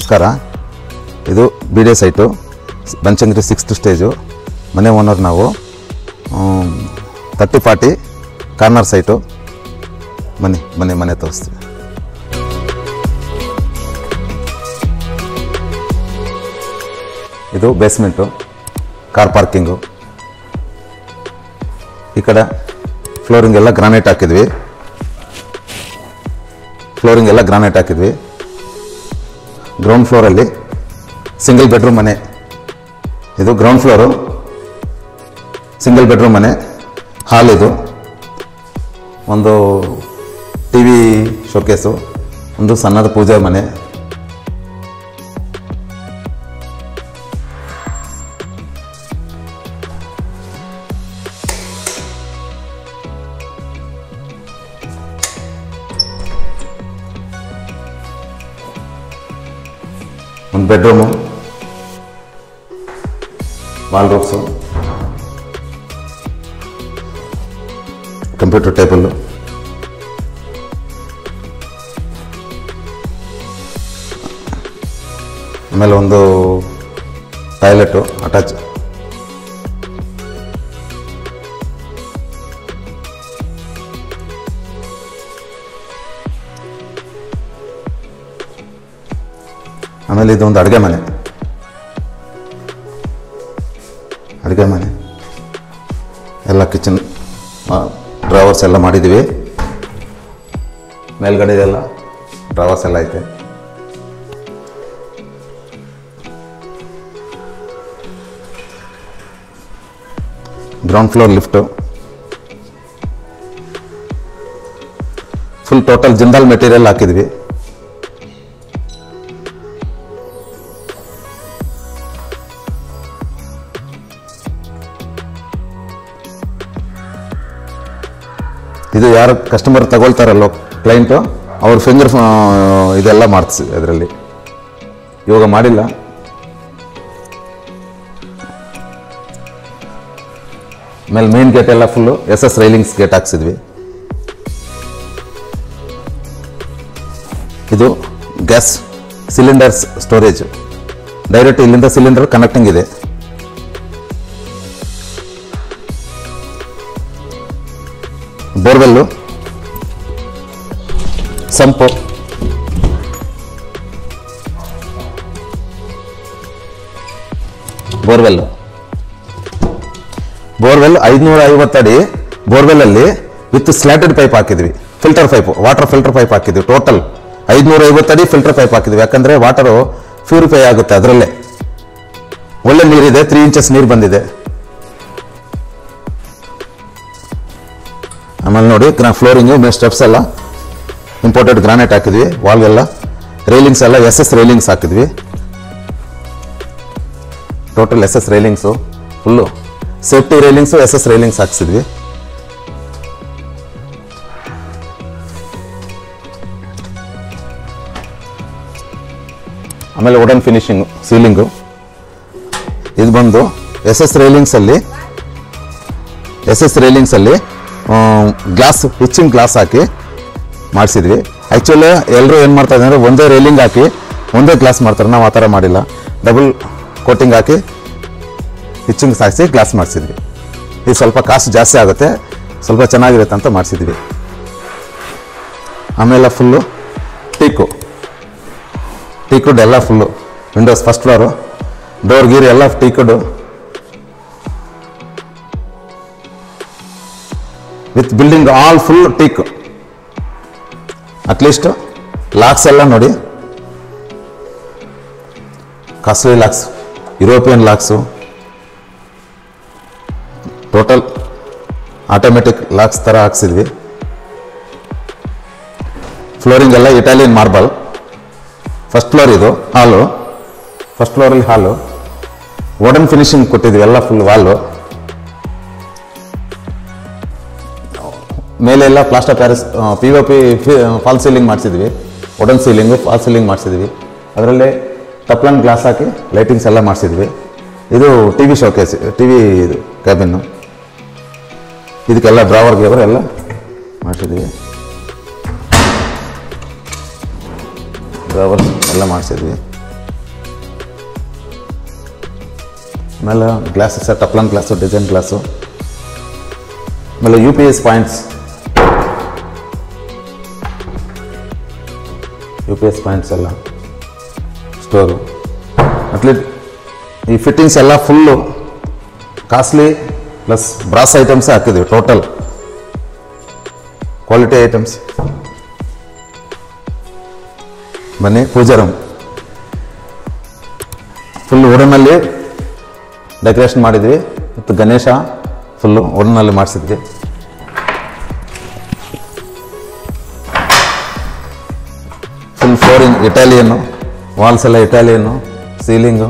ನಮಸ್ಕಾರ ಇದು B D site Banashankari sixth stage ಮನೆ ಓನರ್ ನಾವು ತರ್ಟಿ ಫಾರ್ಟಿ ಕಾರ್ನರ್ ಸೈಟು ಬನ್ನಿ ಬನ್ನಿ ಮನೆ ತೋರಿಸ್ತೀವಿ ಇದು ಬೇಸ್ಮೆಂಟು ಕಾರ್ ಪಾರ್ಕಿಂಗು ಈ ಕಡೆ ಫ್ಲೋರಿಂಗ್ ಎಲ್ಲ ಗ್ರಾನೈಟ್ ಹಾಕಿದ್ವಿ ಫ್ಲೋರಿಂಗ್ ಎಲ್ಲ ಗ್ರಾನೈಟ್ ಹಾಕಿದ್ವಿ ಗ್ರೌಂಡ್ ಫ್ಲೋರಲ್ಲಿ ಸಿಂಗಲ್ ಬೆಡ್ರೂಮ್ ಮನೆ ಇದು ಗ್ರೌಂಡ್ ಫ್ಲೋರು ಸಿಂಗಲ್ ಬೆಡ್ರೂಮ್ ಮನೆ ಹಾಲ್ ಇದು ಒಂದು ಟಿ ವಿ ಶೋಕೇಸು ಒಂದು ಸಣ್ಣದ ಪೂಜೆ ಮನೆ ಒಂದು ಬೆಡ್ರೂಮು ವಾಲ್ರೋಬ್ಸು ಕಂಪ್ಯೂಟರ್ ಟೇಬಲ್ಲು ಆಮೇಲೆ ಒಂದು ಟಾಯ್ಲೆಟು ಅಟ್ಯಾಚ್ ಆಮೇಲೆ ಇದೊಂದು ಅಡುಗೆ ಮನೆ ಅಡುಗೆ ಮನೆ ಎಲ್ಲ ಕಿಚನ್ ಡ್ರಾವರ್ಸ್ ಎಲ್ಲ ಮಾಡಿದ್ದೀವಿ ಮೇಲ್ಗಡೆ ಎಲ್ಲ ಡ್ರಾವರ್ಸ್ ಎಲ್ಲ ಐತೆ ground floor lift full total Jindal material ಹಾಕಿದ್ವಿ ಇದು ಯಾರು ಕಸ್ಟಮರ್ ತಗೊಳ್ತಾರಲ್ಲೋ ಕ್ಲೈಂಟು ಅವ್ರ ಫಿಂಗರ್ ಇದೆಲ್ಲ ಮಾಡಿಸಿ ಅದರಲ್ಲಿ ಇವಾಗ ಮಾಡಿಲ್ಲ ಆಮೇಲೆ ಮೇನ್ ಗೇಟ್ ಎಲ್ಲ full S S railings gate ಹಾಕ್ಸಿದ್ವಿ ಇದು ಗ್ಯಾಸ್ ಸಿಲಿಂಡರ್ಸ್ ಸ್ಟೋರೇಜ್ ಡೈರೆಕ್ಟ್ ಇಲ್ಲಿಂದ ಸಿಲಿಂಡರ್ ಕನೆಕ್ಟಿಂಗ್ ಇದೆ ಬೋರ್ವೆಲ್ಲು ಸಂಪು ಬೋರ್ವೆಲ್ಲು ಬೋರ್ವೆಲ್ ಐದುನೂರ ಐವತ್ತಡಿ ಬೋರ್ವೆಲ್ಲಲ್ಲಿ ವಿತ್ ಸ್ಲ್ಯಾಟೆಡ್ ಪೈಪ್ ಹಾಕಿದ್ವಿ filter pipe water filter pipe ಹಾಕಿದ್ವಿ ಟೋಟಲ್ ಐದುನೂರ ಐವತ್ತಡಿ ಫಿಲ್ಟರ್ ಪೈಪ್ ಹಾಕಿದ್ವಿ ಯಾಕಂದರೆ ವಾಟರು ಪ್ಯೂರಿಫೈ ಆಗುತ್ತೆ ಅದರಲ್ಲೇ ಒಳ್ಳೆ ನೀರಿದೆ ತ್ರೀ ಇಂಚಸ್ ನೀರು ಬಂದಿದೆ ಆಮೇಲೆ ನೋಡಿ ಗ್ರಾ ಫ್ಲೋರಿಂಗು ಮೇಲೆ ಸ್ಟೆಪ್ಸ್ ಎಲ್ಲ ಇಂಪೋರ್ಟೆಡ್ ಗ್ರಾನೈಟ್ ಹಾಕಿದ್ವಿ ವಾಲ್ಗೆಲ್ಲ ರೈಲಿಂಗ್ಸ್ ಎಲ್ಲ ಎಸ್ ಎಸ್ ರೈಲಿಂಗ್ಸ್ ಹಾಕಿದ್ವಿ total S S railings full safety railings S S railings ಹಾಕ್ಸಿದ್ವಿ ಆಮೇಲೆ ವುಡನ್ ಫಿನಿಶಿಂಗು ಸೀಲಿಂಗು ಇದು ಬಂದು ಎಸ್ ಎಸ್ ರೈಲಿಂಗ್ಸಲ್ಲಿ ಎಸ್ ಎಸ್ ರೈಲಿಂಗ್ಸಲ್ಲಿ ಗ್ಲಾಸ್ ಹಿಚ್ಚಿಂಗ್ ಗ್ಲಾಸ್ ಹಾಕಿ ಮಾಡಿಸಿದ್ವಿ ಆ್ಯಕ್ಚುಲಿ ಎಲ್ಲರೂ ಏನು ಮಾಡ್ತಾ ಇದ್ದಾರೆ ಒಂದೇ ರೈಲಿಂಗ್ ಹಾಕಿ ಒಂದೇ ಗ್ಲಾಸ್ ಮಾಡ್ತಾರೆ ನಾವು ಆ ಥರ ಮಾಡಿಲ್ಲ ಡಬಲ್ ಕೋಟಿಂಗ್ ಹಾಕಿ ಹಿಚ್ಚಿಂಗ್ ಹಾಕಿಸಿ ಗ್ಲಾಸ್ ಮಾಡಿಸಿದ್ವಿ ಇದು ಸ್ವಲ್ಪ ಕಾಸ್ಟ್ ಜಾಸ್ತಿ ಆಗುತ್ತೆ ಸ್ವಲ್ಪ ಚೆನ್ನಾಗಿರುತ್ತೆ ಅಂತ ಮಾಡಿಸಿದ್ವಿ ಆಮೇಲೆ ಫುಲ್ಲು ಟೀಕು ಟೀಕುಡ್ ಎಲ್ಲ full windows first floor door ಗೀರ್ ಎಲ್ಲ teakwood with building all full teak at least locks ಎಲ್ಲ ನೋಡಿ costly locks European locks total automatic locks ಥರ ಹಾಕ್ಸಿದ್ವಿ ಫ್ಲೋರಿಂಗ್ ಎಲ್ಲ ಇಟಾಲಿಯನ್ ಮಾರ್ಬಲ್ ಫಸ್ಟ್ ಫ್ಲೋರ್ ಇದು ಹಾಲು ಫಸ್ಟ್ ಫ್ಲೋರಲ್ಲಿ ಹಾಲು ವುಡನ್ ಫಿನಿಶಿಂಗ್ ಕೊಟ್ಟಿದ್ವಿ ಎಲ್ಲ ಫುಲ್ ವಾಲು ಮೇಲೆಲ್ಲ plaster Paris P O P fall ceiling ಮಾಡಿಸಿದ್ವಿ ವುಡನ್ ಸೀಲಿಂಗು ಫಾಲ್ ಸೀಲಿಂಗ್ ಮಾಡಿಸಿದ್ವಿ ಅದರಲ್ಲೇ ಟಪ್ಲನ್ ಗ್ಲಾಸ್ ಹಾಕಿ ಲೈಟಿಂಗ್ಸ್ ಎಲ್ಲ ಮಾಡಿಸಿದ್ವಿ ಇದು T V showcase T V ಇದು ಕ್ಯಾಬಿನ್ನು ಇದಕ್ಕೆಲ್ಲ ಡ್ರಾವರ್ ಗೇವರ್ ಎಲ್ಲ ಮಾಡಿಸಿದ್ವಿ ಡ್ರಾವರ್ ಎಲ್ಲ ಮಾಡಿಸಿದ್ವಿ ಆಮೇಲೆ ಗ್ಲಾಸಸ್ ಟಪ್ಲನ್ ಗ್ಲಾಸು ಡಿಸೈನ್ ಗ್ಲಾಸು ಆಮೇಲೆ U P S points U P S points ಎಲ್ಲ ಸ್ಟೋರು ಅಟ್ಲೀಸ್ಟ್ ಈ ಫಿಟ್ಟಿಂಗ್ಸ್ ಎಲ್ಲ ಫುಲ್ಲು ಕಾಸ್ಟ್ಲಿ ಪ್ಲಸ್ ಬ್ರಾಸ್ ಐಟಮ್ಸೇ ಹಾಕಿದ್ದೀವಿ ಟೋಟಲ್ ಕ್ವಾಲಿಟಿ ಐಟಮ್ಸ್ ಬನ್ನಿ ಪೂಜಾ ರೂಮ್ ಫುಲ್ ವುಡನಲ್ಲಿ ಡೆಕೋರೇಷನ್ ಮಾಡಿದ್ವಿ ಮತ್ತು ಗಣೇಶ ಫುಲ್ಲು ವುಡನಲ್ಲಿ ಮಾಡಿಸಿದ್ವಿ ಫುಲ್ ಫ್ಲೋರಿಂಗ್ ಇಟಾಲಿಯನ್ನು ವಾಲ್ಸ್ ಎಲ್ಲ ಇಟಾಲಿಯನ್ನು ಸೀಲಿಂಗು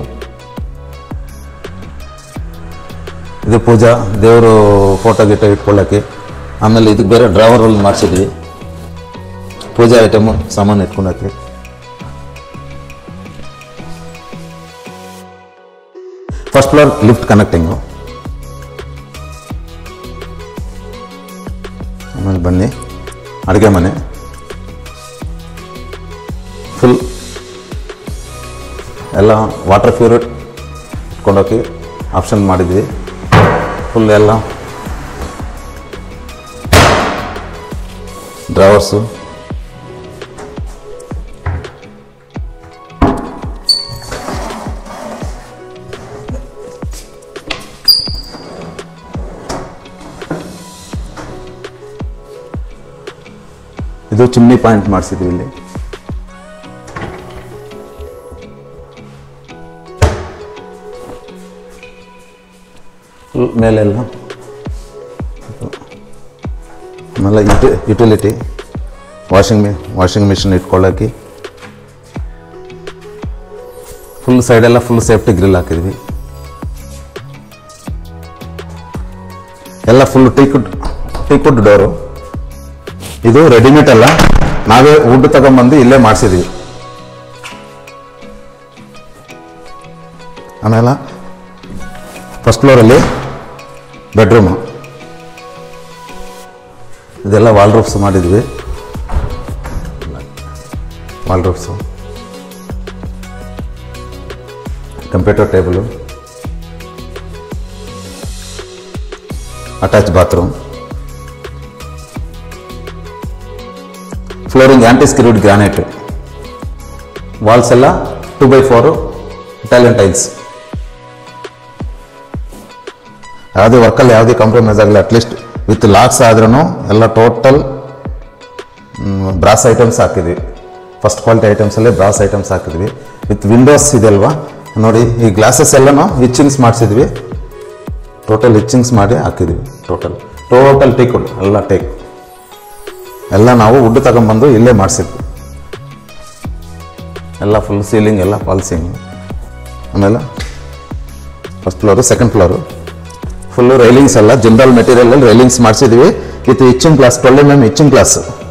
ಇದು ಪೂಜಾ ದೇವರು ಫೋಟೋ ಗಿಟೋ ಇಟ್ಕೊಳ್ಳೋಕ್ಕೆ ಆಮೇಲೆ ಇದಕ್ಕೆ ಬೇರೆ ಡ್ರಾವರಲ್ಲಿ ಮಾಡಿಸಿದ್ವಿ ಪೂಜಾ ಐಟಮು ಸಾಮಾನು ಇಟ್ಕೊಳಕ್ಕೆ ಫಸ್ಟ್ ಫ್ಲೋರ್ ಲಿಫ್ಟ್ ಕನೆಕ್ಟಿಂಗು ಆಮೇಲೆ ಬನ್ನಿ ಅಡುಗೆ ಮನೆ ಫುಲ್ ಎಲ್ಲ ವಾಟರ್ ಪ್ಯೂರಿಟ್ ಇಟ್ಕೊಂಡೋಗಿ ಆಪ್ಷನ್ ಮಾಡಿದ್ವಿ ಫುಲ್ ಎಲ್ಲ ಡ್ರೈವರ್ಸು ಇದು ಚಿಮ್ನಿ ಪಾಯಿಂಟ್ ಮಾಡಿಸಿದ್ವಿ ಇಲ್ಲಿ ಫುಲ್ ಮೇಲೆಲ್ಲ ಆಮೇಲೆ ಯುಟಿ ಯುಟಿಲಿಟಿ ವಾಷಿಂಗ್ ಮಿ ವಾಷಿಂಗ್ ಮಿಷಿನ್ ಇಟ್ಕೊಳ್ಳೋಕೆ ಫುಲ್ ಸೈಡೆಲ್ಲ ಫುಲ್ ಸೇಫ್ಟಿ ಗ್ರಿಲ್ ಹಾಕಿದ್ವಿ ಎಲ್ಲ ಫುಲ್ ಟೀಕುಡ್ ಟೀಕುಡ್ ಡೋರು ಇದು ರೆಡಿಮೇಡ್ ಅಲ್ಲ ನಾವೇ ವುಡ್ ತಗೊಂಬಂದು ಇಲ್ಲೇ ಮಾಡಿಸಿದ್ವಿ ಆಮೇಲೆ ಫಸ್ಟ್ ಫ್ಲೋರಲ್ಲಿ ಬೆಡ್ರೂಮು ಇದೆಲ್ಲ ವಾಲ್ ರೂಫ್ಸ್ ಮಾಡಿದ್ವಿ wardrobes computer table attach bathroom flooring anti-skid granite walls ಎಲ್ಲ two by four Italian tiles ಯಾವುದೇ ವರ್ಕಲ್ಲಿ ಯಾವುದೇ ಕಾಂಪ್ರಮೈಸ್ ಆಗಲಿ ಅಟ್ಲೀಸ್ಟ್ ವಿತ್ ಲಾಕ್ಸ್ ಆದ್ರೂ ಎಲ್ಲ ಟೋಟಲ್ ಬ್ರಾಸ್ ಐಟಮ್ಸ್ ಹಾಕಿದ್ವಿ ಫಸ್ಟ್ ಕ್ವಾಲಿಟಿ ಐಟಮ್ಸಲ್ಲೇ ಬ್ರಾಸ್ ಐಟಮ್ಸ್ ಹಾಕಿದ್ವಿ ವಿತ್ ವಿಂಡೋಸ್ ಇದೆ ಅಲ್ವಾ ನೋಡಿ ಈ ಗ್ಲಾಸಸ್ ಎಲ್ಲನೂ ಹಿಚ್ಚಿಂಗ್ಸ್ ಮಾಡಿಸಿದ್ವಿ ಟೋಟಲ್ ಹಿಚ್ಚಿಂಗ್ಸ್ ಮಾಡಿ ಹಾಕಿದ್ವಿ ಟೋಟಲ್ ಟೋಟಲ್ ಟೇಕ್ ಎಲ್ಲ ಟೇಕ್ ಎಲ್ಲ ನಾವು ವುಡ್ ತಗೊಂಬಂದು ಇಲ್ಲೇ ಮಾಡಿಸಿದ್ವಿ ಎಲ್ಲ ಫುಲ್ ಸೀಲಿಂಗ್ ಎಲ್ಲ ಫಾಲ್ಸಿಂಗ್ ಆಮೇಲೆ first floor second floor full railings ಎಲ್ಲ ಜನರಲ್ ಮೆಟೀರಿಯಲ್ ರೈಲಿಂಗ್ಸ್ ಮಾಡಿಸಿದ್ವಿ with etching glass twelve M M etching glass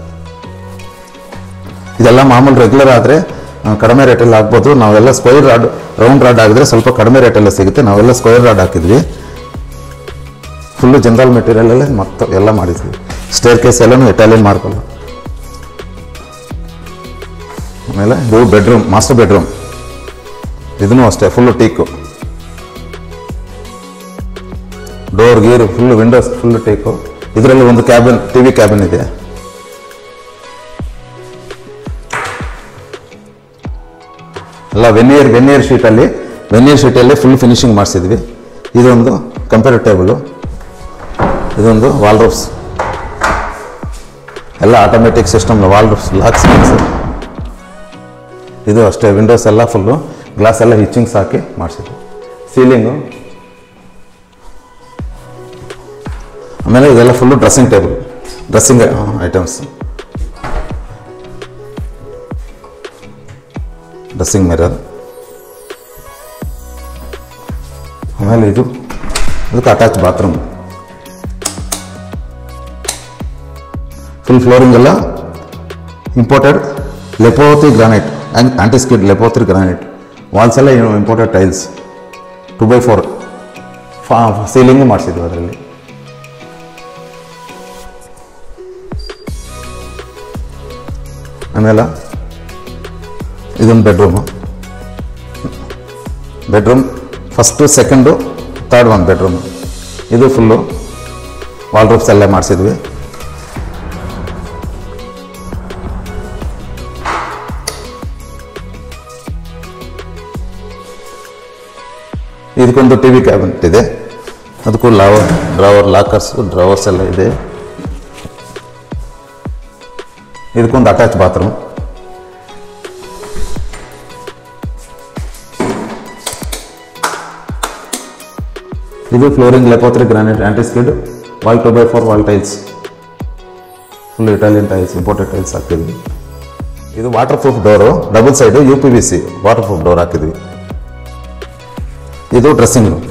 ಇದೆಲ್ಲ ಮಾಮೂಲು ರೆಗ್ಯುಲರ್ ಆದರೆ ಕಡಿಮೆ ರೇಟಲ್ಲಿ ಆಗ್ಬೋದು ನಾವೆಲ್ಲ ಸ್ಕ್ವೈರ್ ರಾಡ್ ರೌಂಡ್ ರಾಡ್ ಆಗಿದ್ರೆ ಸ್ವಲ್ಪ ಕಡಿಮೆ ರೇಟಲ್ಲೇ ಸಿಗುತ್ತೆ ನಾವೆಲ್ಲ ಸ್ಕ್ವೈರ್ ರಾಡ್ ಹಾಕಿದ್ವಿ ಫುಲ್ಲು ಜನರಲ್ ಮೆಟೀರಿಯಲಲ್ಲೇ ಮತ್ತೆ ಎಲ್ಲ ಮಾಡಿದ್ವಿ ಸ್ಟೇರ್ ಕೇಸ್ ಎಲ್ಲನೂ ಇಟಾಲಿಯನ್ ಮಾರ್ಬಲ್ ಆಮೇಲೆ ಇದು ಬೆಡ್ರೂಮ್ ಮಾಸ್ಟರ್ ಬೆಡ್ರೂಮ್ ಇದನ್ನು ಅಷ್ಟೇ ಫುಲ್ಲು ಟೀಕು ಡೋರ್ ಗೀರ್ ಫುಲ್ ವಿಂಡೋಸ್ ಫುಲ್ ಟೇಕು ಇದರಲ್ಲಿ ಒಂದು ಕ್ಯಾಬಿನ್ ಟಿ ವಿ ಕ್ಯಾಬಿನ್ ಇದೆ ಎಲ್ಲ ವೆನಿಯರ್ ವೆನಿಯರ್ ಶೀಟಲ್ಲಿ ವೆನಿಯರ್ ಶೀಟಲ್ಲಿ ಫುಲ್ ಫಿನಿಶಿಂಗ್ ಮಾಡಿಸಿದ್ವಿ ಇದೊಂದು ಕಂಪ್ಯೂಟರ್ ಟೇಬಲು ಇದೊಂದು ವಾಲ್ ರೂಫ್ಸ್ ಎಲ್ಲ automatic system wardrobes locks ಇದು ಅಷ್ಟೇ ವಿಂಡೋಸ್ ಎಲ್ಲ ಫುಲ್ಲು ಗ್ಲಾಸ್ ಎಲ್ಲ ಹಿಚ್ಚಿಂಗ್ಸ್ ಹಾಕಿ ಮಾಡಿಸಿದ್ವಿ ಸೀಲಿಂಗು ಆಮೇಲೆ ಇದೆಲ್ಲ full dressing table dressing items dressing mirror ಆಮೇಲೆ ಇದು ಇದಕ್ಕೆ ಅಟ್ಯಾಚ್ ಬಾತ್ರೂಮ್ ಫುಲ್ ಫ್ಲೋರಿಂಗ್ ಎಲ್ಲ ಇಂಪೋರ್ಟೆಡ್ ಲೆಪೋತಿ ಗ್ರಾನೈಟ್ ಆ್ಯಂಡ್ ಆಂಟಿಸ್ಕಿಡ್ ಲೆಪೋತ್ರಿ ಗ್ರಾನೈಟ್ ವಾಲ್ಸ್ ಎಲ್ಲ imported tiles two by four ಫಾ ಸೀಲಿಂಗು ಮಾಡಿಸಿದ್ವಿ ಅದರಲ್ಲಿ ಆಮೇಲೆ ಇದೊಂದು bedroom bedroom first second third one bedroom ಇದು ಫುಲ್ಲು ವಾಲ್ರೂಮ್ಸ್ ಎಲ್ಲ ಮಾಡಿಸಿದ್ವಿ ಇದಕ್ಕೊಂದು ಟಿ ವಿ ಕ್ಯಾಬಿನೆಟ್ ಇದೆ ಅದಕ್ಕೂ ಲಾವರ್ ಡ್ರಾವರ್ ಲಾಕರ್ಸ್ ಡ್ರಾವರ್ಸ್ ಎಲ್ಲ ಇದೆ ಇದಕ್ಕೊಂದು ಅಟ್ಯಾಚ್ ಬಾತ್ರೂಮ್ ಇದು ಫ್ಲೋರಿಂಗ್ ಲೆಕೋತ್ರಿ granite antiskid wall two by four wall tiles full Italian tiles imported tiles ಹಾಕಿದ್ವಿ ಇದು waterproof door double side U P V C waterproof door ಹಾಕಿದ್ವಿ ಇದು dressing room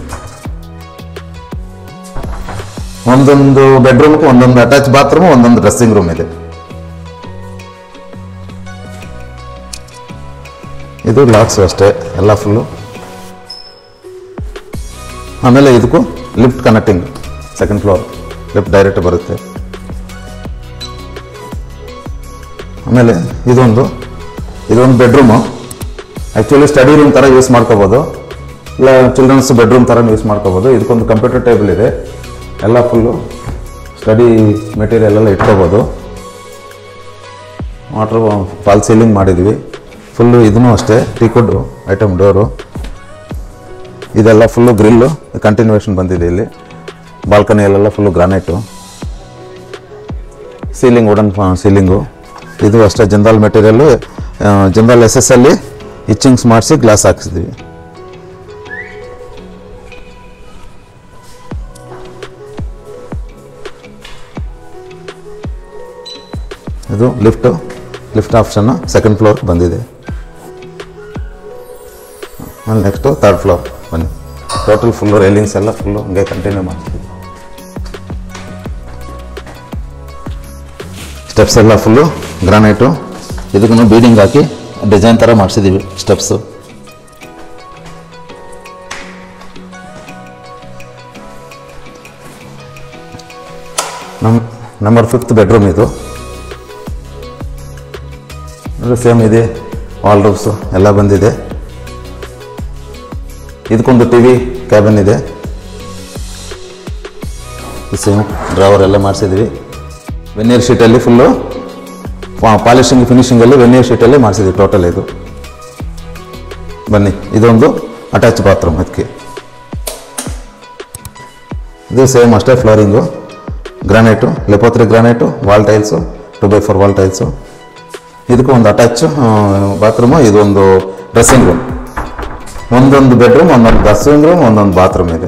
ಒಂದೊಂದು ಬೆಡ್ರೂಮ್ಗೆ ಒಂದೊಂದು ಅಟ್ಯಾಚ್ ಬಾತ್ರೂಮ್ ಒಂದೊಂದು ಡ್ರೆಸ್ಸಿಂಗ್ ರೂಮ್ ಇದೆ ಇದು ಲಾಕ್ಸು ಅಷ್ಟೇ ಎಲ್ಲ ಫುಲ್ಲು ಆಮೇಲೆ ಇದಕ್ಕೂ lift connecting second floor lift direct ಬರುತ್ತೆ ಆಮೇಲೆ ಇದೊಂದು ಇದೊಂದು ಬೆಡ್ರೂಮು ಆ್ಯಕ್ಚುಲಿ ಸ್ಟಡಿ ರೂಮ್ ಥರ ಯೂಸ್ ಮಾಡ್ಕೋಬೋದು ಇಲ್ಲ ಚಿಲ್ಡ್ರನ್ಸ್ ಬೆಡ್ರೂಮ್ ಥರ ಯೂಸ್ ಮಾಡ್ಕೋಬೋದು ಇದಕ್ಕೊಂದು ಕಂಪ್ಯೂಟರ್ ಟೇಬಲ್ ಇದೆ ಎಲ್ಲ ಫುಲ್ಲು ಸ್ಟಡಿ ಮೆಟೀರಿಯಲ್ ಎಲ್ಲ ಇಟ್ಕೋಬೋದು ವಾಟ್ರ್ ಫಾಲ್ ಸೀಲಿಂಗ್ ಮಾಡಿದ್ವಿ ಫುಲ್ಲು ಇದನ್ನು ಅಷ್ಟೇ ಟೀಕುಡ್ ಐಟಮ್ ಡೋರು ಇದೆಲ್ಲ ಫುಲ್ಲು ಗ್ರಿಲ್ಲು ಕಂಟಿನ್ಯೂಷನ್ ಬಂದಿದೆ ಇಲ್ಲಿ ಬಾಲ್ಕನಿಯಲ್ಲೆಲ್ಲ full granite ceiling wooden ceiling ಇದು ಅಷ್ಟೇ Jindal material Jindal S S ಅಲ್ಲಿ ಇಚ್ಚಿಂಗ್ಸ್ ಮಾಡಿಸಿ ಗ್ಲಾಸ್ ಹಾಕಿಸಿದ್ವಿ ಇದು lift lift option second floor ಬಂದಿದೆ ಆಮೇಲೆ ನೆಕ್ಸ್ಟು ತರ್ಡ್ ಫ್ಲೋರ್ ಬನ್ನಿ ಟೋಟಲ್ ಫುಲ್ಲು ರೈಲಿಂಗ್ಸ್ ಎಲ್ಲ ಫುಲ್ಲು ಹಂಗೆ ಕಂಟಿನ್ಯೂ ಮಾಡ್ತೀವಿ ಸ್ಟೆಪ್ಸ್ ಎಲ್ಲ ಫುಲ್ಲು ಗ್ರಾನೈಟು ಇದಕ್ಕೂ ಬೀಡಿಂಗ್ ಹಾಕಿ ಡಿಸೈನ್ ಥರ ಮಾಡಿಸಿದ್ದೀವಿ ಸ್ಟೆಪ್ಸು ನಮ್ಮ ನಂಬರ್ ಫಿಫ್ತ್ ಬೆಡ್ರೂಮ್ ಇದು ಸೇಮ್ ಇದೆ ವಾಲ್ ರೂಮ್ಸು ಎಲ್ಲ ಬಂದಿದೆ ಇದಕ್ಕೊಂದು ಟಿ ವಿ ಕ್ಯಾಬಿನ್ ಇದೆ ಸೇಮ್ ಡ್ರಾವರ್ ಎಲ್ಲ ಮಾಡಿಸಿದ್ವಿ ವೆನಿಯರ್ ಶೀಟಲ್ಲಿ ಫುಲ್ಲು ಪಾಲಿಶಿಂಗ್ ಫಿನಿಶಿಂಗಲ್ಲಿ ವೆನಿಯರ್ ಶೀಟಲ್ಲಿ ಮಾಡಿಸಿದ್ವಿ ಟೋಟಲ್ ಇದು ಬನ್ನಿ ಇದೊಂದು ಅಟ್ಯಾಚ್ ಬಾತ್ರೂಮ್ ಅದಕ್ಕೆ ಇದು ಸೇಮ್ ಅಷ್ಟೇ ಫ್ಲೋರಿಂಗು ಗ್ರಾನೈಟು ಲೆಪೋತ್ರಿ granite wall tiles two by four wall tiles ಇದಕ್ಕೂ ಒಂದು ಅಟ್ಯಾಚ್ ಬಾತ್ರೂಮು ಇದೊಂದು ಡ್ರೆಸ್ಸಿಂಗ್ ರೂಮ್ ಒಂದೊಂದು ಬೆಡ್ರೂಮ್ ಒಂದೊಂದು ಡ್ರೆಸ್ಸಿಂಗ್ ರೂಮ್ ಒಂದೊಂದು ಬಾತ್ರೂಮ್ ಇದೆ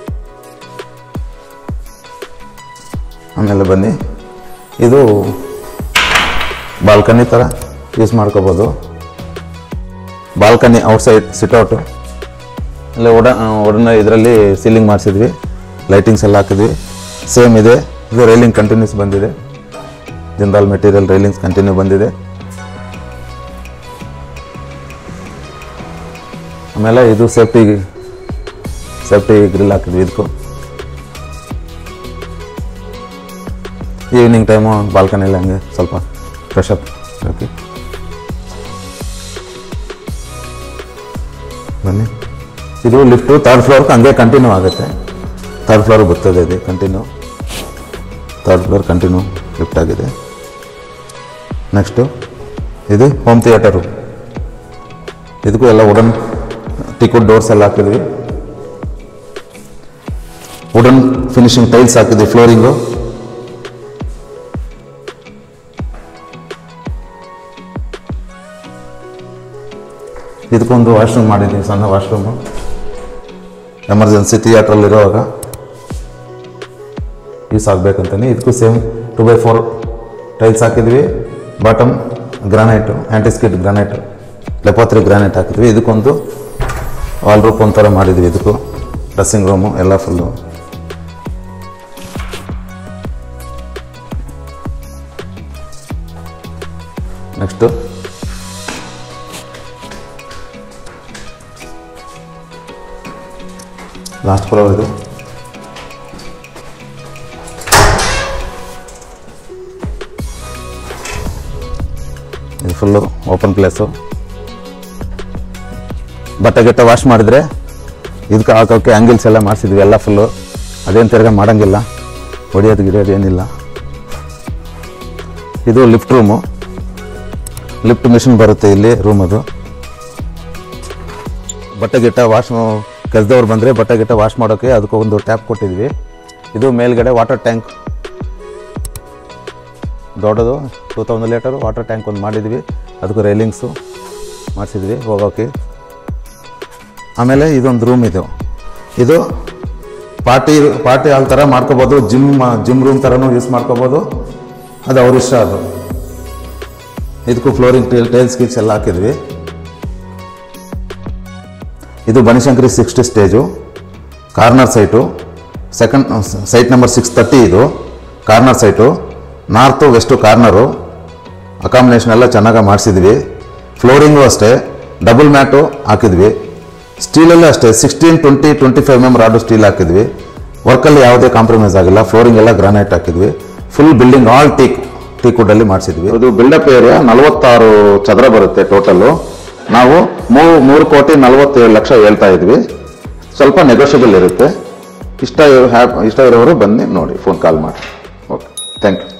ಆಮೇಲೆ ಬನ್ನಿ ಇದು ಬಾಲ್ಕನಿ ಥರ ಯೂಸ್ ಮಾಡ್ಕೋಬೋದು ಬಾಲ್ಕನಿ ಔಟ್ಸೈಡ್ ಸಿಟ್ಔಟು ಇಲ್ಲ ಒಡ ಒಡನ ಇದರಲ್ಲಿ ಸೀಲಿಂಗ್ ಮಾಡಿಸಿದ್ವಿ ಲೈಟಿಂಗ್ಸ್ ಎಲ್ಲ ಹಾಕಿದ್ವಿ ಸೇಮ್ ಇದೆ ಇದು ರೈಲಿಂಗ್ ಕಂಟಿನ್ಯೂಸ್ ಬಂದಿದೆ ಜಿಂದಾಲ್ ಮೆಟೀರಿಯಲ್ ರೈಲಿಂಗ್ಸ್ ಕಂಟಿನ್ಯೂ ಬಂದಿದೆ ಆಮೇಲೆ ಇದು ಸೇಫ್ಟಿ ಸೇಫ್ಟಿ ಗ್ರಿಲ್ ಹಾಕಿದ್ವಿ ಇದಕ್ಕೂ ಈವ್ನಿಂಗ್ ಟೈಮು ಬಾಲ್ಕನಿಯಲ್ಲಿ ಹಂಗೆ ಸ್ವಲ್ಪ ಫ್ರೆಶ್ ಅಪ್ ಹಾಕಿ ಬನ್ನಿ ಇದು ಲಿಫ್ಟು ತರ್ಡ್ ಫ್ಲೋರ್ಗೆ ಹಂಗೆ ಕಂಟಿನ್ಯೂ ಆಗುತ್ತೆ ತರ್ಡ್ ಫ್ಲೋರ್ ಬರ್ತದೆ ಇದು continue third floor continue lift ಆಗಿದೆ ನೆಕ್ಸ್ಟು ಇದು ಹೋಮ್ ಥಿಯೇಟರು ಇದಕ್ಕೂ ಎಲ್ಲ ವುಡನ್ ಟಿಕುಡ್ ಡೋರ್ಸ್ ಎಲ್ಲ ಹಾಕಿದ್ವಿ ವುಡನ್ ಫಿನಿಶಿಂಗ್ ಟೈಲ್ಸ್ ಹಾಕಿದ್ವಿ ಫ್ಲೋರಿಂಗು ಇದಕ್ಕೊಂದು ವಾಶ್ರೂಮ್ ಮಾಡಿದ್ದೀವಿ ಸಣ್ಣ ವಾಶ್ರೂಮು ಎಮರ್ಜೆನ್ಸಿ ಥಿಯೇಟ್ರಲ್ಲಿರುವಾಗ ಯೂಸ್ ಆಗಬೇಕಂತಾನೆ ಇದಕ್ಕೂ same two by four tiles ಹಾಕಿದ್ವಿ ಬಾಟಮ್ ಗ್ರಾನೈಟು ಆ್ಯಂಟಿಸ್ಕಿಟ್ ಗ್ರಾನೈಟು ಲೆಪೋತ್ರಿ ಗ್ರಾನೈಟ್ ಹಾಕಿದ್ವಿ ಇದಕ್ಕೊಂದು ವಾಲ್ ರೂಪ್ ಒಂಥರ ಮಾಡಿದ್ವಿ ಇದಕ್ಕೂ ಡ್ರೆಸ್ಸಿಂಗ್ ರೂಮು ಎಲ್ಲ ಫುಲ್ಲು ನೆಕ್ಸ್ಟು ಲಾಸ್ಟ್ ಫ್ಲೋರ್ ಇದು ಇದು ಫುಲ್ಲು ಓಪನ್ ಪ್ಲೇಸು ಬಟ್ಟೆ ಗಿಟ್ಟೆ ವಾಶ್ ಮಾಡಿದರೆ ಇದಕ್ಕೆ ಹಾಕೋಕ್ಕೆ ಆ್ಯಂಗಿಲ್ಸ್ ಎಲ್ಲ ಮಾಡಿಸಿದ್ವಿ ಎಲ್ಲ ಫುಲ್ಲು ಅದೇನು ತಿರ್ಗ ಮಾಡೋಂಗಿಲ್ಲ ಹೊಡಿಯೋದು ಗಿಡಿಯೋದು ಏನಿಲ್ಲ ಇದು ಲಿಫ್ಟ್ ರೂಮು ಲಿಫ್ಟ್ ಮಿಷಿನ್ ಬರುತ್ತೆ ಇಲ್ಲಿ ರೂಮ್ ಅದು ಬಟ್ಟೆ ಗಿಟ್ಟ ವಾಶ್ ಕೆಲ್ಸದವ್ರು ಬಂದರೆ ಬಟ್ಟೆ ಗಿಟ್ಟ ವಾಶ್ ಮಾಡೋಕ್ಕೆ ಅದಕ್ಕೆ ಒಂದು ಟ್ಯಾಪ್ ಕೊಟ್ಟಿದ್ವಿ ಇದು ಮೇಲ್ಗಡೆ ವಾಟರ್ ಟ್ಯಾಂಕ್ ದೊಡ್ಡದು two thousand litre water tank ಒಂದು ಮಾಡಿದ್ವಿ ಅದಕ್ಕೂ ರೈಲಿಂಗ್ಸು ಮಾಡಿಸಿದ್ವಿ ಹೋಗೋಕ್ಕೆ ಆಮೇಲೆ ಇದೊಂದು ರೂಮ್ ಇದು ಇದು ಪಾರ್ಟಿ ಪಾರ್ಟಿ ಹಾಲ್ ಥರ ಮಾಡ್ಕೋಬೋದು ಜಿಮ್ ಜಿಮ್ ರೂಮ್ ಥರನೂ ಯೂಸ್ ಮಾಡ್ಕೋಬೋದು ಅದು ಅವ್ರ ಇಷ್ಟ ಅದು ಇದಕ್ಕೂ ಫ್ಲೋರಿಂಗ್ ಟೈಲ್ ಟೈಲ್ಸ್ ಗೀಲ್ಸ್ ಎಲ್ಲ ಹಾಕಿದ್ವಿ ಇದು Banashankari sixth stage corner site second site number six thirty ಇದು corner site north west corner accommodation ಎಲ್ಲ ಚೆನ್ನಾಗಿ ಮಾಡಿಸಿದ್ವಿ ಫ್ಲೋರಿಂಗು ಅಷ್ಟೇ ಡಬಲ್ ಮ್ಯಾಟು ಹಾಕಿದ್ವಿ ಸ್ಟೀಲಲ್ಲೂ ಅಷ್ಟೇ sixteen twenty twenty five M rod steel ಹಾಕಿದ್ವಿ ವರ್ಕಲ್ಲಿ ಯಾವುದೇ ಕಾಂಪ್ರಮೈಸ್ ಆಗಿಲ್ಲ ಫ್ಲೋರಿಂಗ್ ಎಲ್ಲ ಗ್ರಾನೈಟ್ ಹಾಕಿದ್ವಿ ಫುಲ್ ಬಿಲ್ಡಿಂಗ್ ಆಲ್ ಟೀಕ್ ಟೀಕುಡಲ್ಲಿ ಮಾಡಿಸಿದ್ವಿ ಇದು ಬಿಲ್ಡಪ್ ಏರಿಯಾ ನಲವತ್ತಾರು ಚದರ ಬರುತ್ತೆ ಟೋಟಲ್ಲು ನಾವು ಮೂರು ಮೂರು ಕೋಟಿ ನಲವತ್ತೇಳು ಲಕ್ಷ ಹೇಳ್ತಾ ಇದ್ವಿ ಸ್ವಲ್ಪ ನೆಗೋಷಿಯಬಲ್ ಇರುತ್ತೆ ಇಷ್ಟ ಹ್ಯಾಪ್ ಇಷ್ಟ ಇರೋರು ಬನ್ನಿ ನೋಡಿ ಫೋನ್ ಕಾಲ್ ಮಾಡಿ ಓಕೆ ಥ್ಯಾಂಕ್ ಯು